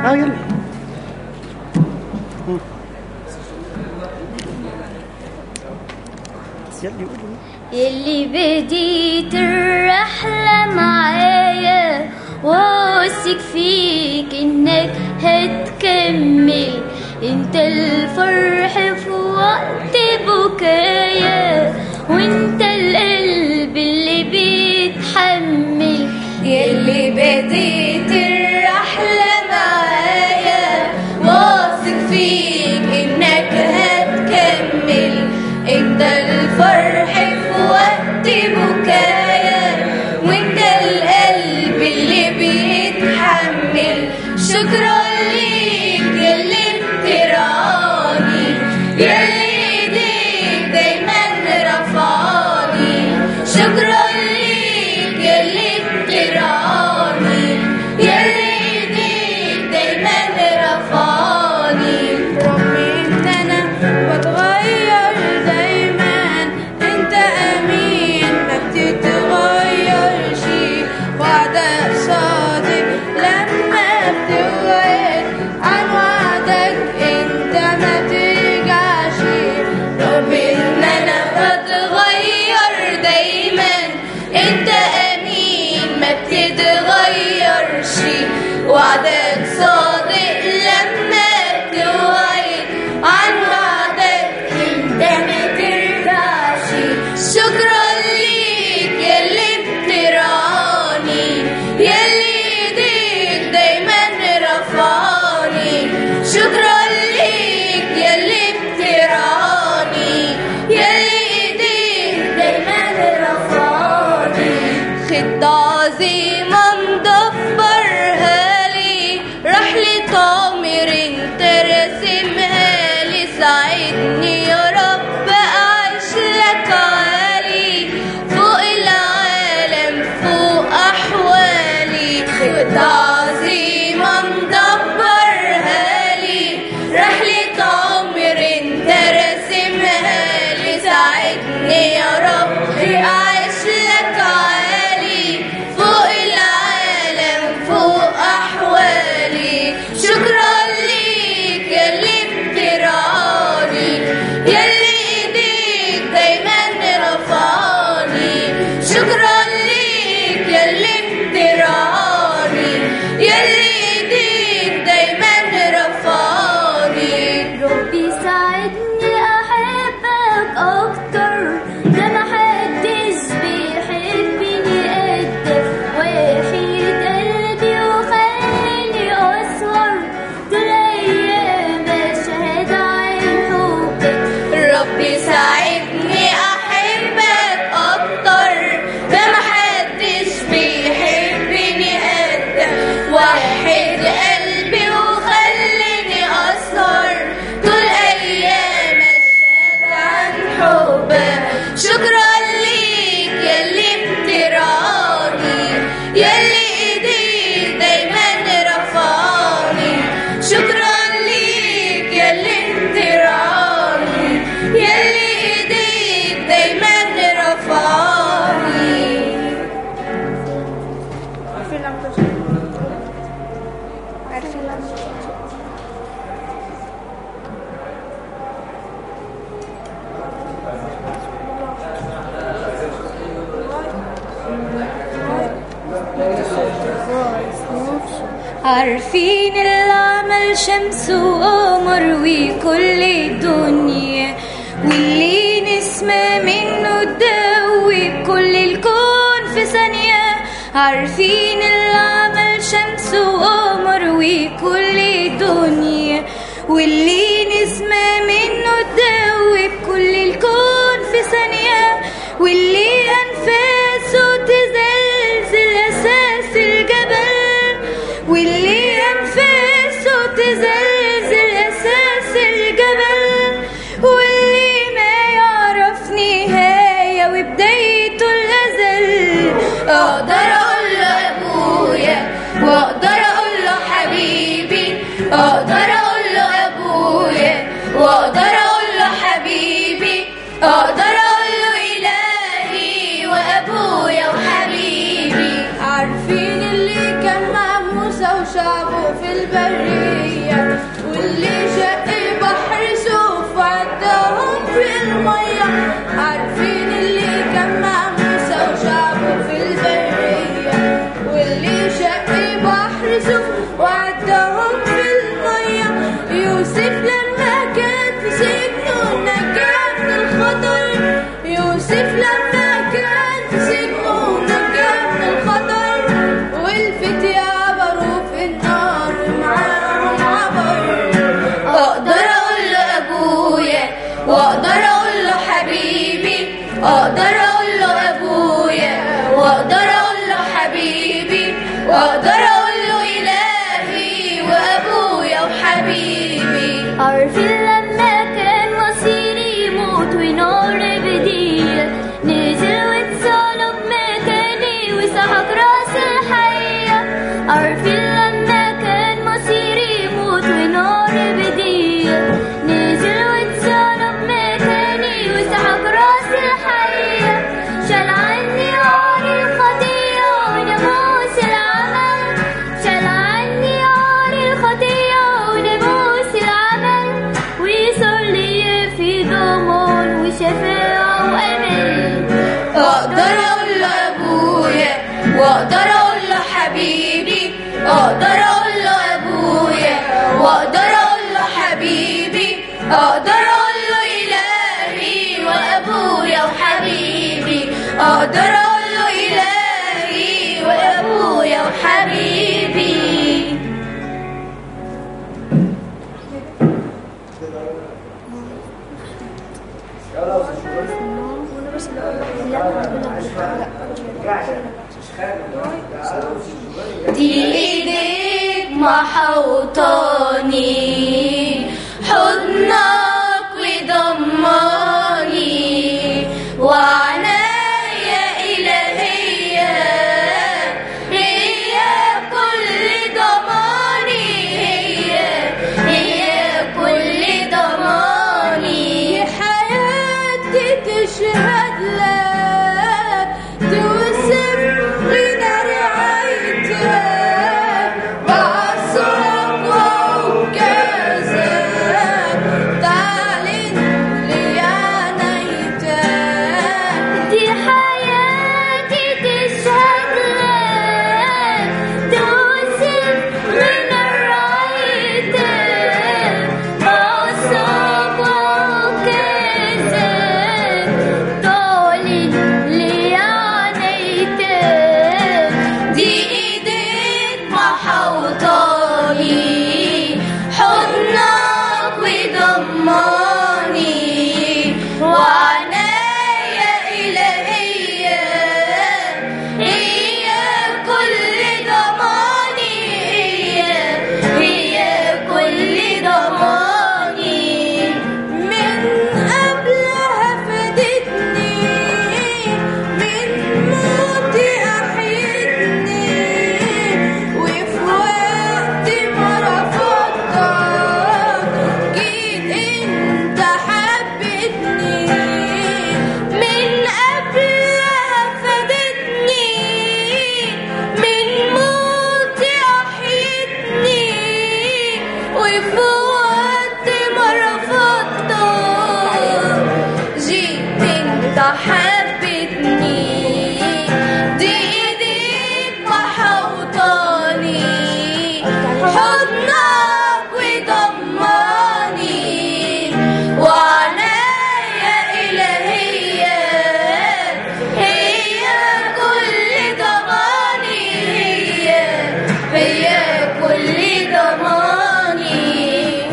اه يلا بس يلا يقولوا يلي بديت الرحلة معايا واثق فيك انك هتكمل انت الفرح في وقت بكايا وانت القلب اللي بيتحمل يلي بديت الرحلة معايا واثق فيك انك هتكمل انت الفرح في وقت بكايا وانت القلب اللي بيتحمل شكرا ليك يلي بترعاني يلي ايديك دايما رفعاني شكرا ليك يلي بترعاني يلي ايديك دايما رفعاني رغم ان انا بتغير دايما انت امين ما بتتغيرش وعدك صادق لما بتوعد عن وعدك انت ما ترجعش رغم ان انا بتغير دايما انت امين ما بتتغيرش وعدك صادق لما بتوعد عن وعدك انت ما ترجعش شكرا ليك يلي بترعاني يلي ايديك دايما رفعاني شكرا ليك يلي بترعاني يلي ايديك دايما رفعاني خطة عظيمة مدبرها لي رحلة عمر انت راسمها لي ساعدني يا رب اعيش لك عالي فوق العالم فوق احوالي خطة عظيمة مدبرها لي رحلة عمر انت راسمها لي ساعدني يا رب اعيش لك عالي فوق العالم فوق احوالي شكرا ليك يلي بترعاني يلي ايديك دايما رفعاني شكرا ليك يلي بترعاني يلي ايديك دايما رفعاني ربي ساعدني احبك اكتر ده محدش بيحبني قدك وحيد قلبي وخليني اسهر طول ايام اشهد عن حبك ربي ساعدني احبك اكتر ده محدش بيحبني قدك وحد قلبي وخليني اسهر طول ايام اشهد عن حبك شكرا ليك يلي بترعاني يلي ايديك دايما رفعاني شكرا ليك يلي بترعاني يلي ايديك دايما رفعاني عارفين العمل شمس وقمر وكل الدنيا واللي نسمة منه تدوي بكل الكون في ثانية عارفين العمل شمس وقمر وكل الدنيا واللي نسمة منه تدوي بكل الكون في ثانية واللي أنفاسه تزلزل أساس الجبل واللي أنفاسه تزلزل أساس الجبل واللي ما يعرف نهاية وبدايته الأزل أقدر أقول له أبويا وأقدر أقول له حبيبي أقدر أقول له أبويا وأقدر أقول له حبيبي أقدر أقول له إلهي وأبويا وحبيبي عارفين اللي كان مع موسى وشعبه في البرية البرية واللي شق بحر سوف عدهم في المية عارفين اللي جمع موسى وشعبه في البرية واللي شق بحر سوف وعدهم في المية يوسف لما كان في سجنه نجا من الخطر يوسف لما كان في سجنه نجا من الخطر والفتية عبروا في النار ومعاهم عبر اقدر اقول له ابويا واقدر اقول له حبيبي اقدر اقول له ابويا واقدر اقول له حبيبي واقدر اقول له الهي وابويا وحبيبي عارفين لما كان مصيري يموت ونار بديل نزل واتصلب مكاني وسحق راس الحية عارفين لما كان مصيري يموت ونار بديل نزل واتصلب مكاني وسحق راس الحية شال عني عار الخطية وناموس العمل شال عني عار الخطية وناموس العمل ويصل لي في ضمان وشفاعة وأمل اقدر اقول له ابويا واقدر اقول له حبيبي اقدر اقول له ابويا واقدر اقول له حبيبي اقدر اقول له الهي وابويا وحبيبي اقدر اقول له الهي وابويا وحبيبي دي ايديك محوطاني حضنك وضماني وعنايا إلهية هي كل ضماني هي هي كل ضماني حياتي تشهد لك توصف لنا رعايتك بعصرك وعكازك تعلن لي عنايتك دي حياتي تشهد لك توصف من رايتك بصب وكذب طالب لي عنيتك دي ايديك محوطاني حضنك وضماني وعنايا إلهية هي كل ضماني هي هي كل ضماني من قبلها فادتني من موتي أحيتني وفي وقت ما رفضتك جيت انت حبيتني من قبلها فادتني من موتي أحيتني وفي وقت ما رفضتك جيت انت حبيتني دي ايديك محوطاني حضنك وضماني وعنايا إلهية هي كل ضماني هي هي كل ضماني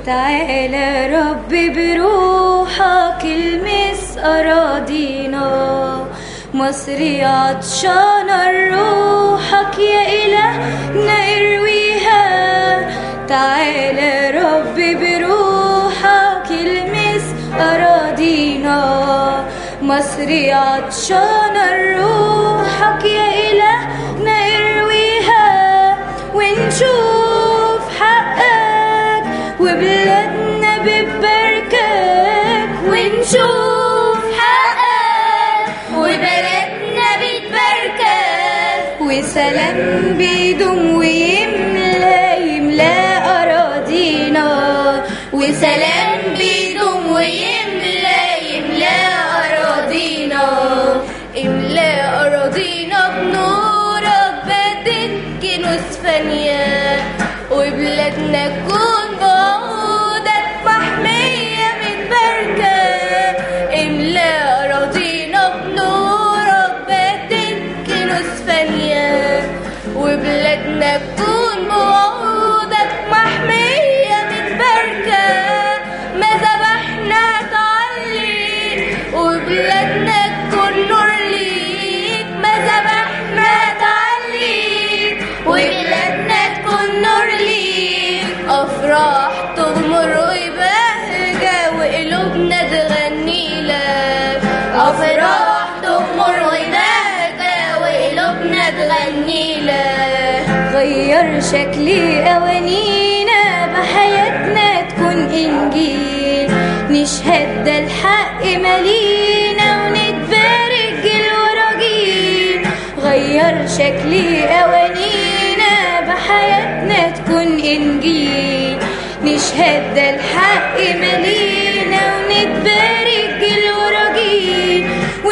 تعالى رب بروحك المس أراضينا مصر عطشانة روحك يا إلهنا ارويها تعالى رب بروحك المس أراضينا مصر عطشانة روحك يا إلهنا ارويها ونشوف حقك وبلادنا بتباركك ونشوف حقك وبلدنا بتباركك وسلام بيدوم ويملى يملى أراضينا وسلام بيدوم ويملى يملى أراضينا املى أراضينا بنورك بدت كنوز فانية وبلادنا تكون بعودك محمية متباركة املى أراضينا بنورك بدت كنوز فانية وبلادنا تكون بعودك محمية متباركة ما ذبحنا تعلي وبلادنا تكون نور ليك ما ذبحنا تعلي وبلادنا تكون نور ليك أفراح تغمر وبهجة وقلوبنا تغني لك أفراح تغمر وبهجة وقلوبنا تغني لك غير شكل أوانينا بحياتنا تكون إنجيل نشهد ده الحق مالينا ونتبارك جيل ورا جيل غير شكل أوانينا بحياتنا تكون إنجيل نشهد ده الحق مالينا ونتبارك جيل ورا جيل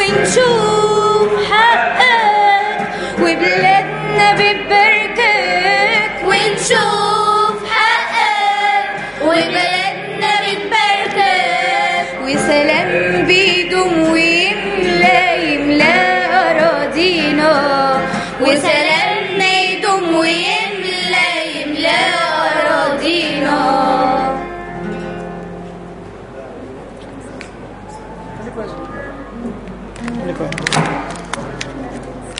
ونشوف حقك وبلادنا بتباركك ونشوف حقك وبلدنا بتباركك وسلام بيدوم ويملى يملى أراضينا وسلامنا يدوم ويملى يملى أراضينا خليك واقف.